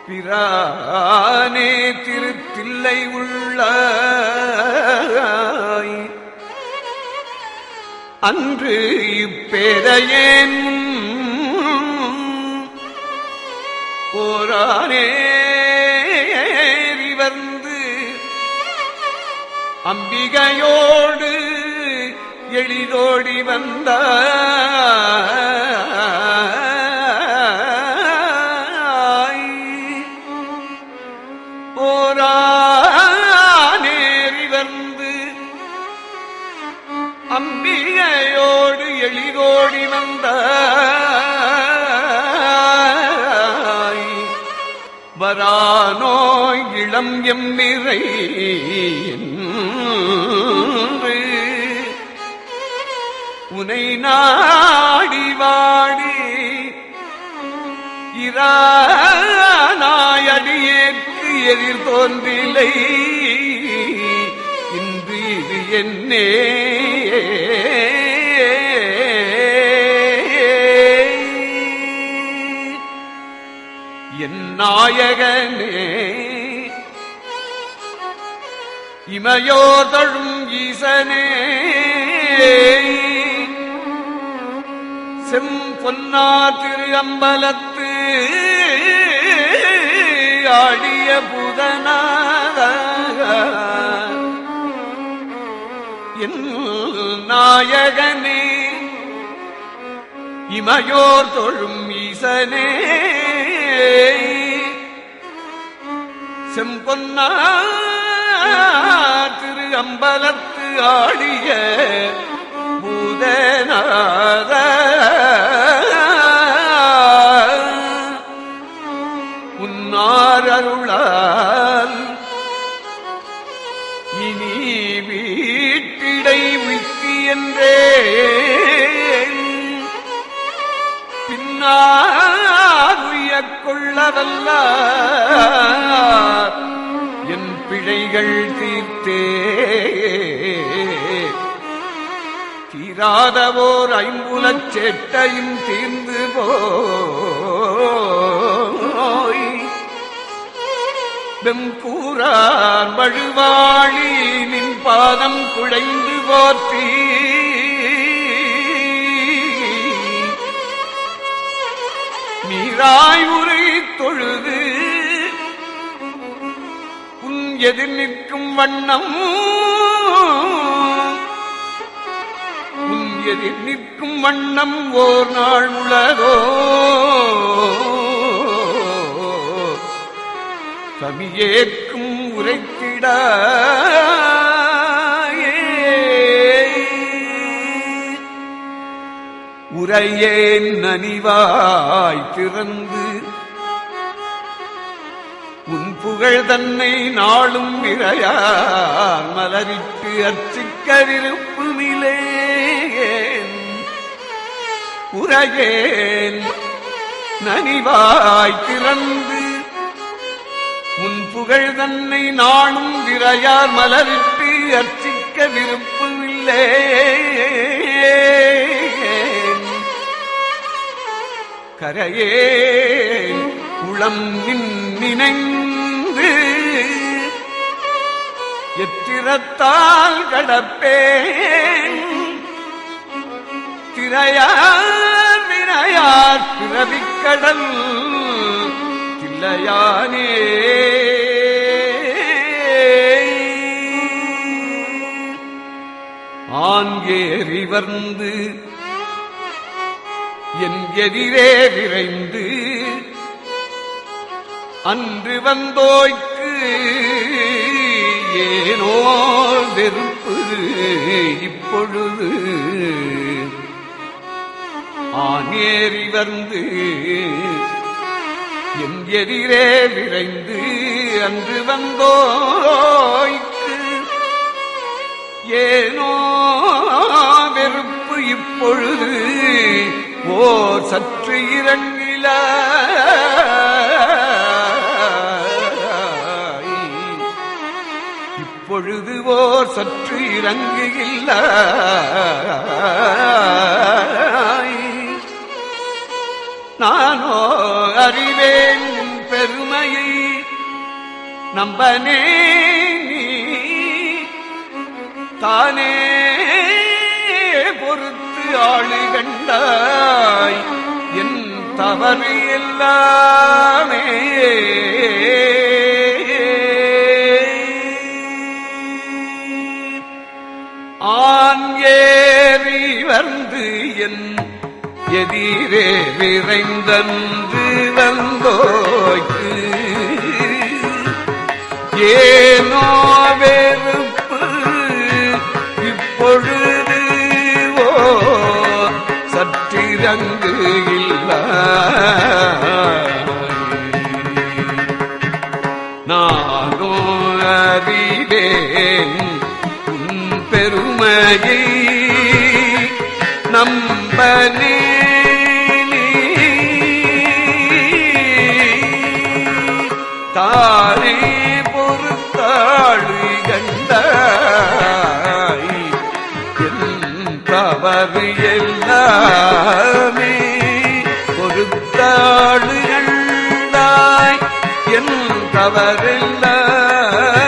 பிரானே திருத்தில்லை உள்ள அன்று இப்பேதையேன் போரானே வந்து அம்பிகையோடு எளிதோடி வந்த ஓரானேறி வந்து அம்பிகையோடு எளிதோடி வந்த வரானோய் இளம் எம்மிரை என்று உனை நாடி வாடி இரானாயடியேற்கு எதிர் தோன்றிலை இன்று இது என்னே என் நாயகனே இமையோதழும் ஈசனே செம்பொன்னா திரு அம்பலத்து ஆடிய புதனாக என் நாயகனே இமையோர் தொழும் ஈசனே செம்பொன்னா திரு அம்பலத்து ஆடிய பூதநாத உன்னார் அருளால் இனி வீட்டிடை விக்கி என்றே பின்னாருய கொள்ளவல்ல என் பிழைகள் தீர்த்தே தீராதவோர் ஐம்புலச் சேட்டையும் தீர்ந்து போய் வெம்பூரார் வழுவாழி நின் பாதம் குழைந்து போற்றி நீராய் உரை தொழுது உன் எதிர் நிற்கும் வண்ணம் உன் எதிர் நிற்கும் வண்ணம் ஓர் நாள் உலகோ தமியேற்கும் உரைத்திட உரையேன் நனிவாய் திறந்து உன் புகழ் தன்னை நாளும் விரையார் மலரிட்டு அர்ச்சிக்க விருப்பு நிலேன் உரையேன் நனிவாய் திறந்து உன் புகழ் தன்னை நாளும் விரையார் மலரிட்டு அர்ச்சிக்க விருப்பமில்லை கரையே குளம் நின் நினைந்து எத்திரத்தால் கடப்பேன் திரையார் வினையார் பிறவிக்கடல் தில்லையானே ஆங்கேறி வந்து என் எதிரே விரைந்து அன்று வந்தோய்க்கு ஏனோ வெறுப்பு இப்பொழுது ஆனேறி வந்து என் எதிரே விரைந்து அன்று வந்தோய்க்கு ஏனோ வெறுப்பு இப்பொழுது ஓர் சற்று இறங்கில இப்பொழுது ஓர் சற்று இறங்குகில்ல நானோ அறிவேன் பெருமையை நம்பனே நீ தானே பொறுத்து ஆளு கண்டாய் என் தவறு எல்லாமே ஆண் ஏறி வந்து என் எதிரே விரைந்தன்று வந்தோய்க்கு ஏனோ வெறுப்பு இப்பொழுது ஓ சற்றிரங்கு இல்லை நானோ அறிவேன் உன் பெருமையை நம்பனே நீ. தானே பொறுத்தாளு கண்டாய் என் தவறு எல்லாமே பொறுத்தாளு கண்டாய் என் தவறெல்லாம்